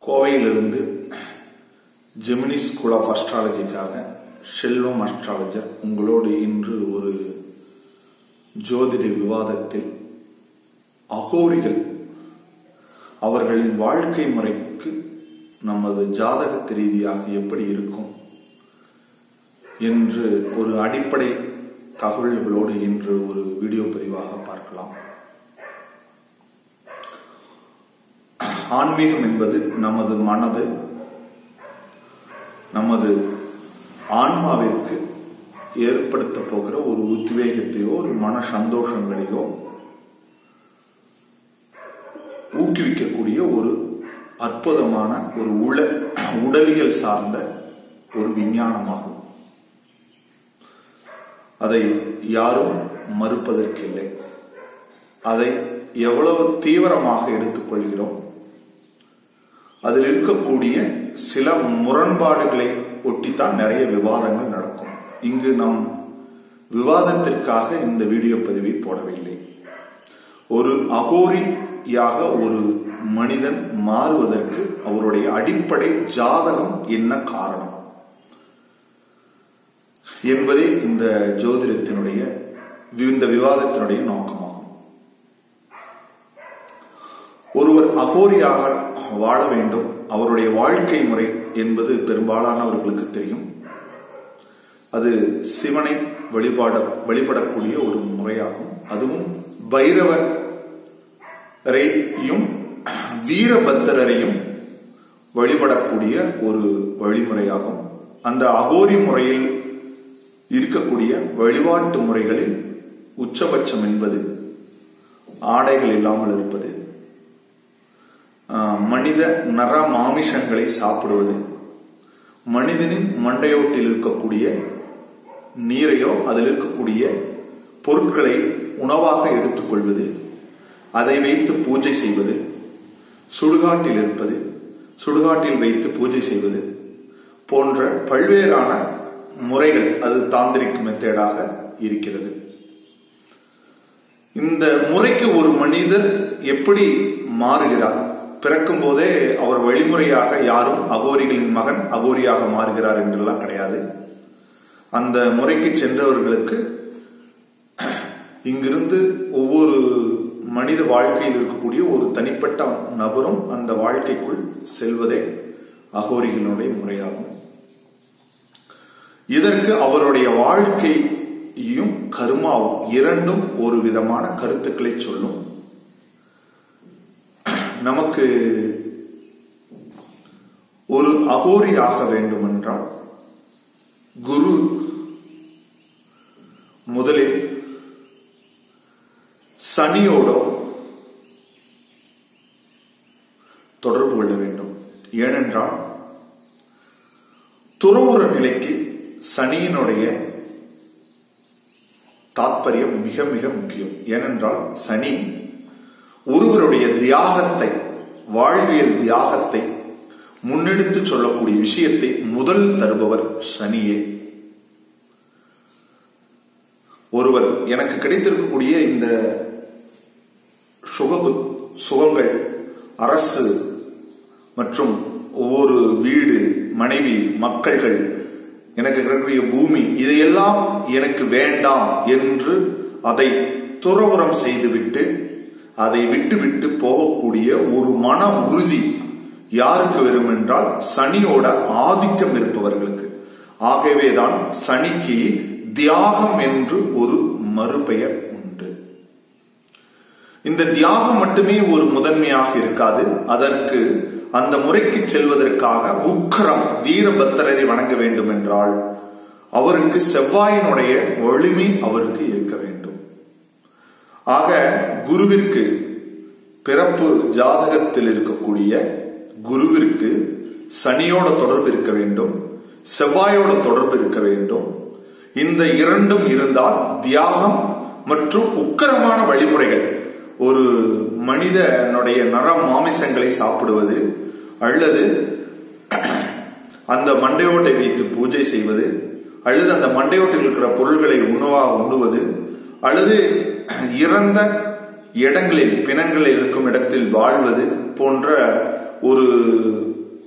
கோவையிலிருந்து Gemini school of அஸ்ட்ராலஜிக்காக Selvam astrologer உங்களோடு இன்று ஒரு ஜோதிட விவாதத்தில் அகோரிகள் அவர்களின் வாழ்க்கை முறைக்கு நமது ஜாதகத்து ரீதியாக எப்படி இருக்கும் என்று ஒரு அடிப்படை தகவல்களோடு இன்று ஒரு வீடியோ பதிவாக பார்க்கலாம் ஆன்மீகம் என்பது நமது மனது நமது ஆன்மாவிற்கு ஏற்படுத்த போகிற ஒரு உத்வேகத்தையோ ஒரு மன சந்தோஷங்களையோ ஊக்குவிக்கக்கூடிய ஒரு அற்புதமான ஒரு உள உடலியல் சார்ந்த ஒரு விஞ்ஞானமாகும் அதை யாரும் மறுப்பதற்கில்லை அதை எவ்வளவு தீவிரமாக எடுத்துக்கொள்கிறோம் அதில் இருக்கக்கூடிய சில முரண்பாடுகளை ஒட்டித்தான் நிறைய விவாதங்கள் நடக்கும் இங்கு நம் விவாதத்திற்காக இந்த வீடியோ பதிவை போடவில்லை ஒரு அகோரியாக ஒரு மனிதன் மாறுவதற்கு அவருடைய அடிப்படை ஜாதகம் என்ன காரணம் என்பதே இந்த ஜோதிடத்தினுடைய இந்த விவாதத்தினுடைய நோக்கமாகும் ஒருவர் அகோரியாக வாழ வேண்டும் அவருடைய வாழ்க்கை முறை என்பது பெரும்பாலானவர்களுக்கு தெரியும் அது சிவனை வழிபாட வழிபடக்கூடிய ஒரு முறையாகும் அதுவும் பைரவரையும் வீரபத்திரரையும் வழிபடக்கூடிய ஒரு வழிமுறையாகும் அந்த அகோரி முறையில் இருக்கக்கூடிய வழிபாட்டு முறைகளில் உச்சபட்சம் என்பது ஆடைகள் இல்லாமல் இருப்பது மனித நர மாமிஷங்களை சாப்பிடுவது மனிதனின் மண்டையோட்டில் இருக்கக்கூடிய நீரையோ அதில் இருக்கக்கூடிய பொருட்களை உணவாக எடுத்துக்கொள்வது அதை வைத்து பூஜை செய்வது சுடுகாட்டில் இருப்பது சுடுகாட்டில் வைத்து பூஜை செய்வது போன்ற பல்வேறான முறைகள் அது தாந்திரிக் மெத்தேடாக இருக்கிறது இந்த முறைக்கு ஒரு மனிதர் எப்படி மாறுகிறார் பிறக்கும் போதே அவர் வழிமுறையாக யாரும் அகோரிகளின் மகன் அகோரியாக மாறுகிறார் என்றெல்லாம் கிடையாது அந்த முறைக்கு சென்றவர்களுக்கு இங்கிருந்து ஒவ்வொரு மனித வாழ்க்கையில் இருக்கக்கூடிய ஒரு தனிப்பட்ட நபரும் அந்த வாழ்க்கைக்குள் செல்வதே அகோரிகளுடைய முறையாகும் இதற்கு அவருடைய வாழ்க்கையும் கருமாவும் இரண்டும் ஒரு விதமான கருத்துக்களை சொல்லும் நமக்கு ஒரு அகோரி ஆக வேண்டுமென்றால் குரு முதலில் சனியோடோ தொடர்பு கொள்ள வேண்டும் ஏனென்றால் துறவுற நிலைக்கு சனியினுடைய தாற்பயம் மிக மிக முக்கியம் ஏனென்றால் சனி ஒருவருடைய தியாகத்தை வாழ்வியல் தியாகத்தை முன்னெடுத்து சொல்லக்கூடிய விஷயத்தை முதல் தருபவர் சனியே ஒருவர் எனக்கு கிடைத்திருக்கக்கூடிய இந்த சுக சுகங்கள் அரசு மற்றும் ஒவ்வொரு வீடு மனைவி மக்கள்கள் எனக்கு இருக்கக்கூடிய பூமி இதையெல்லாம் எனக்கு வேண்டாம் என்று அதை துறவுரம் செய்துவிட்டு அதை விட்டுவிட்டு போகக்கூடிய ஒரு மன உறுதி யாருக்கு வரும் என்றால் சனியோட ஆதிக்கம் இருப்பவர்களுக்கு ஆகவேதான் சனிக்கு தியாகம் என்று ஒரு மறுபெயர் உண்டு இந்த தியாகம் மட்டுமே ஒரு முதன்மையாக இருக்காது அதற்கு அந்த முறைக்கு செல்வதற்காக உக்கரம் வீரபத்திரரை வணங்க வேண்டும் என்றால் அவருக்கு செவ்வாயினுடைய வலிமை அவருக்கு இருக்க வேண்டும் ஆக குருவிற்கு பிறப்பு ஜாதகத்தில் இருக்கக்கூடிய குருவிற்கு சனியோட தொடர்பு இருக்க வேண்டும் செவ்வாயோட தொடர்பு இருக்க வேண்டும் இந்த இரண்டும் இருந்தால் தியாகம் மற்றும் உக்கரமான வழிமுறைகள் ஒரு மனிதனுடைய நர மாமிசங்களை சாப்பிடுவது அல்லது அந்த மண்டையோட்டை வைத்து பூஜை செய்வது அல்லது அந்த மண்டையோட்டில் இருக்கிற பொருள்களை உணவாக உண்ணுவது அல்லது இறந்த இடங்களில் பிணங்கள் இருக்கும் இடத்தில் வாழ்வது போன்ற ஒரு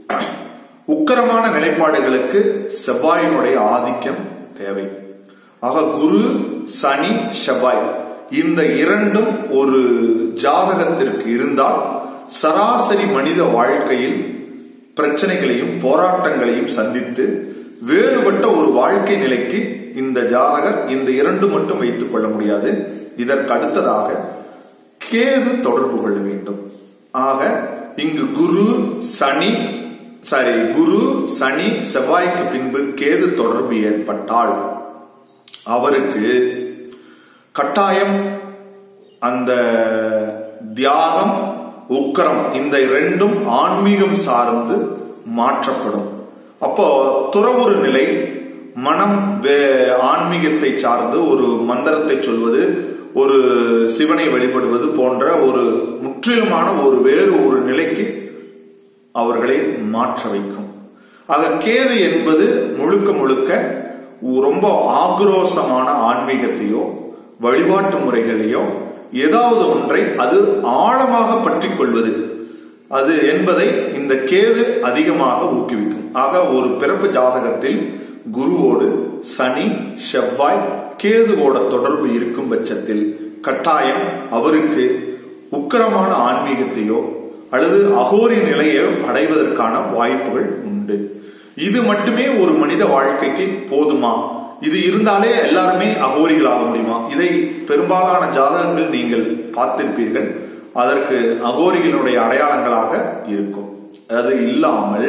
உக்கரமான நிலைப்பாடுகளுக்கு செவ்வாயினுடைய ஆதிக்கம் தேவை ஆக குரு சனி செவ்வாய் இந்த இரண்டும் ஒரு ஜாதகத்திற்கு இருந்தால் சராசரி மனித வாழ்க்கையில் பிரச்சனைகளையும் போராட்டங்களையும் சந்தித்து வேறுபட்ட ஒரு வாழ்க்கை நிலைக்கு இந்த ஜாதகர் இந்த இரண்டு மட்டும் வைத்துக் கொள்ள முடியாது இதற்கு அடுத்ததாக கேது தொடர்பு கொள்ள வேண்டும் ஆக இங்கு குரு சனி சாரி குரு சனி செவ்வாய்க்கு பின்பு கேது தொடர்பு ஏற்பட்டால் அவருக்கு கட்டாயம் அந்த தியாகம் உக்கரம் இந்த ரெண்டும் ஆன்மீகம் சார்ந்து மாற்றப்படும் அப்போ துறவுறு நிலை மனம் ஆன்மீகத்தை சார்ந்து ஒரு மந்திரத்தை சொல்வது ஒரு சிவனை வழிபடுவது போன்ற ஒரு முற்றிலுமான ஒரு வேறு ஒரு நிலைக்கு அவர்களை மாற்ற வைக்கும் ஆக கேது என்பது முழுக்க முழுக்க ரொம்ப ஆக்ரோசமான ஆன்மீகத்தையோ வழிபாட்டு முறைகளையோ ஏதாவது ஒன்றை அது ஆழமாக பற்றி கொள்வது அது என்பதை இந்த கேது அதிகமாக ஊக்குவிக்கும் ஆக ஒரு பிறப்பு ஜாதகத்தில் குருவோடு சனி செவ்வாய் கேதுவோட தொடர்பு இருக்கும் பட்சத்தில் கட்டாயம் அவருக்கு உக்கரமான ஆன்மீகத்தையோ அல்லது அகோரி நிலையோ அடைவதற்கான வாய்ப்புகள் உண்டு இது மட்டுமே ஒரு மனித வாழ்க்கைக்கு போதுமா இது இருந்தாலே எல்லாருமே அகோரிகள் ஆக முடியுமா இதை பெரும்பாலான ஜாதகங்கள் நீங்கள் பார்த்திருப்பீர்கள் அதற்கு அகோரிகளுடைய அடையாளங்களாக இருக்கும் அது இல்லாமல்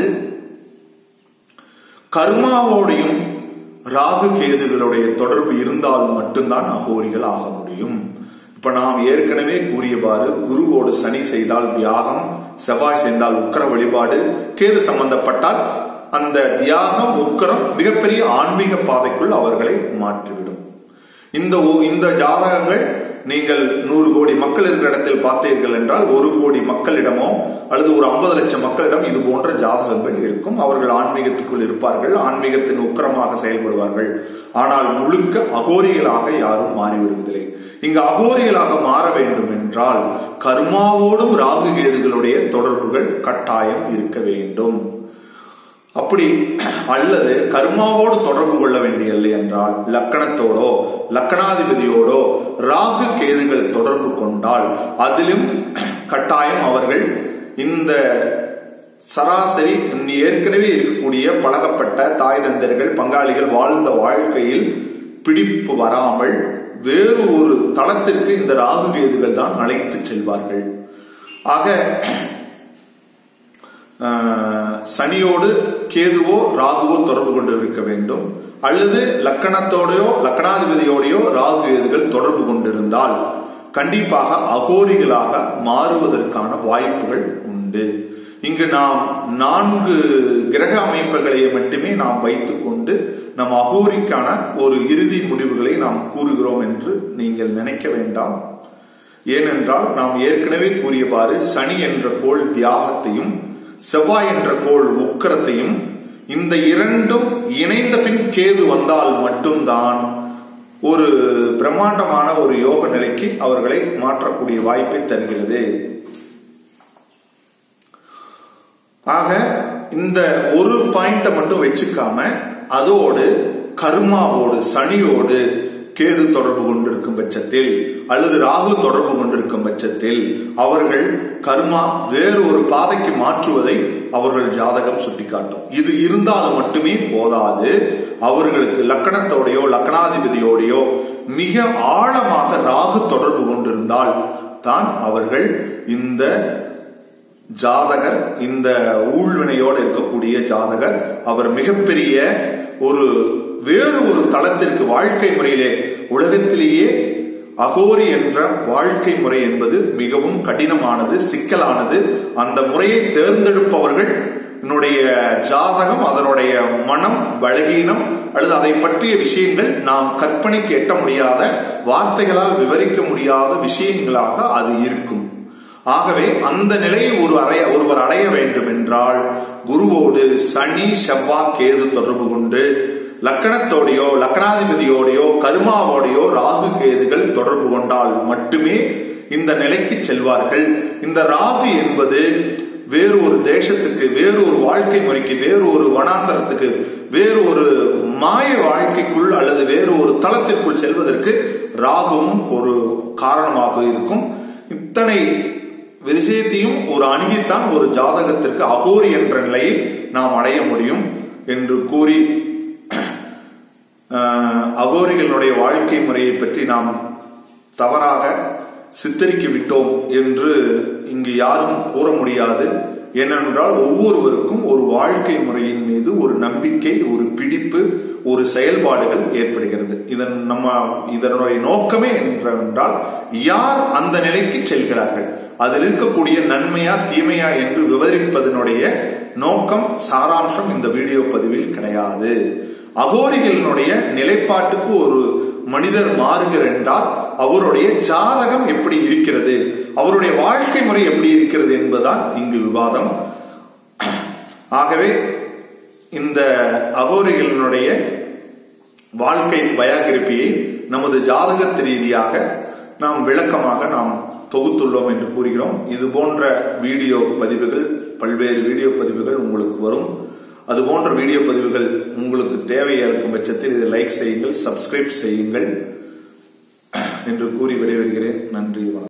கர்மாவோடையும் ராகு கேதுகளுடைய தொடர்பு இருந்தால் மட்டும்தான் அகோரிகள் ஆக முடியும் இப்ப நாம் ஏற்கனவே கூறியவாறு குருவோடு சனி செய்தால் தியாகம் செவ்வாய் செய்தால் உக்கர வழிபாடு கேது சம்பந்தப்பட்டால் அந்த தியாகம் உக்கரம் மிகப்பெரிய ஆன்மீக பாதைக்குள் அவர்களை மாற்றிவிடும் இந்த இந்த ஜாதகங்கள் நீங்கள் நூறு கோடி மக்கள் இருக்கிற இடத்தில் பார்த்தீர்கள் என்றால் ஒரு கோடி மக்களிடமோ அல்லது ஒரு ஐம்பது லட்சம் மக்களிடம் இது போன்ற ஜாதகங்கள் இருக்கும் அவர்கள் ஆன்மீகத்துக்குள் இருப்பார்கள் ஆன்மீகத்தின் உக்கரமாக செயல்படுவார்கள் ஆனால் முழுக்க அகோரிகளாக யாரும் மாறிவிடுவதில்லை இங்கு அகோரிகளாக மாற வேண்டும் என்றால் கர்மாவோடும் ராகு கேதுகளுடைய தொடர்புகள் கட்டாயம் இருக்க வேண்டும் அப்படி அல்லது கர்மாவோடு தொடர்பு கொள்ள வேண்டியதில்லை என்றால் லக்கணத்தோடோ லக்கணாதிபதியோடோ ராகு கேதுகள் தொடர்பு கொண்டால் அதிலும் கட்டாயம் அவர்கள் இந்த சராசரி ஏற்கனவே இருக்கக்கூடிய பழகப்பட்ட தாய் தந்தர்கள் பங்காளிகள் வாழ்ந்த வாழ்க்கையில் பிடிப்பு வராமல் வேறு ஒரு தளத்திற்கு இந்த ராகு கேதுகள் தான் அழைத்து செல்வார்கள் ஆக சனியோடு கேதுவோ ராகுவோ தொடர்பு கொண்டு இருக்க வேண்டும் அல்லது லக்கணத்தோடையோ லக்கணாதிபதியோடையோ ராகு கேதுகள் தொடர்பு கொண்டிருந்தால் கண்டிப்பாக அகோரிகளாக மாறுவதற்கான வாய்ப்புகள் உண்டு இங்கு நாம் நான்கு கிரக அமைப்புகளை மட்டுமே நாம் வைத்துக்கொண்டு நம் அகோரிக்கான ஒரு இறுதி முடிவுகளை நாம் கூறுகிறோம் என்று நீங்கள் நினைக்க வேண்டாம் ஏனென்றால் நாம் ஏற்கனவே கூறியவாறு சனி என்ற கோள் தியாகத்தையும் செவ்வாய் என்ற கோள் உக்கரத்தையும் இந்த இரண்டும் இணைந்த பின் கேது வந்தால் மட்டும்தான் ஒரு பிரம்மாண்டமான ஒரு யோக நிலைக்கு அவர்களை மாற்றக்கூடிய வாய்ப்பை தருகிறது ஆக இந்த ஒரு பாயிண்ட மட்டும் வச்சுக்காம அதோடு கர்மாவோடு சனியோடு கேது தொடர்பு கொண்டிருக்கும் பட்சத்தில் அல்லது ராகு தொடர்பு கொண்டிருக்கும் பட்சத்தில் அவர்கள் கர்மா வேறு ஒரு பாதைக்கு மாற்றுவதை அவர்கள் ஜாதகம் சுட்டிக்காட்டும் இது இருந்தால் மட்டுமே போதாது அவர்களுக்கு லக்கணத்தோடையோ லக்கணாதிபதியோடையோ மிக ஆழமாக ராகு தொடர்பு கொண்டிருந்தால் தான் அவர்கள் இந்த ஜாதகர் இந்த ஊழ்வினையோடு இருக்கக்கூடிய ஜாதகர் அவர் மிகப்பெரிய ஒரு வேறு ஒரு தளத்திற்கு வாழ்க்கை முறையிலே உலகத்திலேயே அகோரி என்ற வாழ்க்கை முறை என்பது மிகவும் கடினமானது சிக்கலானது அந்த முறையை தேர்ந்தெடுப்பவர்கள் என்னுடைய ஜாதகம் அதனுடைய மனம் பலகீனம் அல்லது அதை பற்றிய விஷயங்கள் நாம் கற்பனைக்கு எட்ட முடியாத வார்த்தைகளால் விவரிக்க முடியாத விஷயங்களாக அது இருக்கும் ஆகவே அந்த நிலையை ஒரு அடைய ஒருவர் அடைய வேண்டும் என்றால் குருவோடு சனி செவ்வாய் கேது தொடர்பு கொண்டு லக்கணத்தோடையோ லக்கணாதிபதியோடையோ கருமாவோடையோ ராகு கேதுகள் தொடர்பு கொண்டால் மட்டுமே இந்த நிலைக்கு செல்வார்கள் இந்த ராகு என்பது வேறு ஒரு தேசத்துக்கு வேறு ஒரு வாழ்க்கை முறைக்கு வேறு ஒரு வனாந்தரத்துக்கு வேறு ஒரு மாய வாழ்க்கைக்குள் அல்லது வேறு ஒரு தளத்திற்குள் செல்வதற்கு ராகுவும் ஒரு காரணமாக இருக்கும் இத்தனை விஷயத்தையும் ஒரு அணுகித்தான் ஒரு ஜாதகத்திற்கு அகோரி என்ற நிலையை நாம் அடைய முடியும் என்று கூறி அகோரிகளுடைய வாழ்க்கை முறையை பற்றி நாம் தவறாக சித்தரிக்க விட்டோம் என்று இங்கு யாரும் கூற முடியாது ஏனென்றால் ஒவ்வொருவருக்கும் ஒரு வாழ்க்கை முறையின் மீது ஒரு நம்பிக்கை ஒரு பிடிப்பு ஒரு செயல்பாடுகள் ஏற்படுகிறது இதன் நம்ம இதனுடைய நோக்கமே என்றால் யார் அந்த நிலைக்கு செல்கிறார்கள் அதில் இருக்கக்கூடிய நன்மையா தீமையா என்று விவரிப்பதனுடைய நோக்கம் சாராம்சம் இந்த வீடியோ பதிவில் கிடையாது அகோரிகளினுடைய நிலைப்பாட்டுக்கு ஒரு மனிதர் மாறுகிறார் என்றால் அவருடைய ஜாதகம் எப்படி இருக்கிறது அவருடைய வாழ்க்கை முறை எப்படி இருக்கிறது என்பதுதான் இங்கு விவாதம் ஆகவே இந்த அகோரிகளினுடைய வாழ்க்கை பயாகிருப்பியை நமது ஜாதகத்து ரீதியாக நாம் விளக்கமாக நாம் தொகுத்துள்ளோம் என்று கூறுகிறோம் இது போன்ற வீடியோ பதிவுகள் பல்வேறு வீடியோ பதிவுகள் உங்களுக்கு வரும் அது போன்ற வீடியோ பதிவுகள் உங்களுக்கு தேவையாக இருக்கும் பட்சத்தில் இதை லைக் செய்யுங்கள் சப்ஸ்கிரைப் செய்யுங்கள் என்று கூறி விடைபெறுகிறேன் நன்றி வணக்கம்